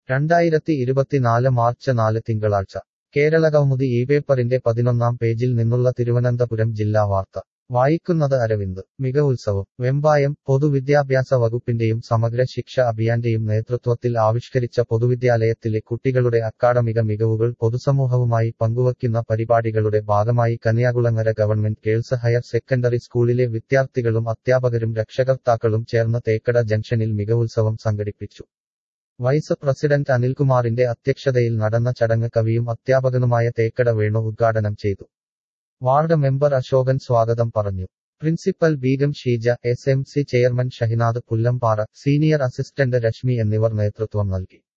രണ്ടായിരത്തി ഇരുപത്തിനാല് മാർച്ച് നാല് തിങ്കളാഴ്ച കേരളകൗമുദി ഈ പേപ്പറിന്റെ പതിനൊന്നാം പേജിൽ നിന്നുള്ള തിരുവനന്തപുരം ജില്ലാ വാർത്ത വായിക്കുന്നത് അരവിന്ദ് മികവുത്സവം വെമ്പായം പൊതുവിദ്യാഭ്യാസ വകുപ്പിന്റെയും സമഗ്ര ശിക്ഷ അഭിയാന്റെയും നേതൃത്വത്തിൽ ആവിഷ്കരിച്ച പൊതുവിദ്യാലയത്തിലെ കുട്ടികളുടെ അക്കാഡമിക മികവുകൾ പൊതുസമൂഹവുമായി പങ്കുവയ്ക്കുന്ന പരിപാടികളുടെ ഭാഗമായി Kanyakulangara government girls higher secondary സ്കൂളിലെ വിദ്യാർത്ഥികളും അധ്യാപകരും രക്ഷകർത്താക്കളും ചേർന്ന് തേക്കട ജംഗ്ഷനിൽ മികവുത്സവം സംഘടിപ്പിച്ചു വൈസ് പ്രസിഡന്റ് അനിൽകുമാറിന്റെ അധ്യക്ഷതയിൽ നടന്ന ചടങ്ങ് കവിയും അധ്യാപകനുമായ തേക്കട വേണു ഉദ്ഘാടനം ചെയ്തു വാർഡ് മെമ്പർ അശോകൻ സ്വാഗതം പറഞ്ഞു principal Beegum Sheeja S M C chairman Shahinad Pullampara senior assistant Reshmi എന്നിവർ നേതൃത്വം നൽകി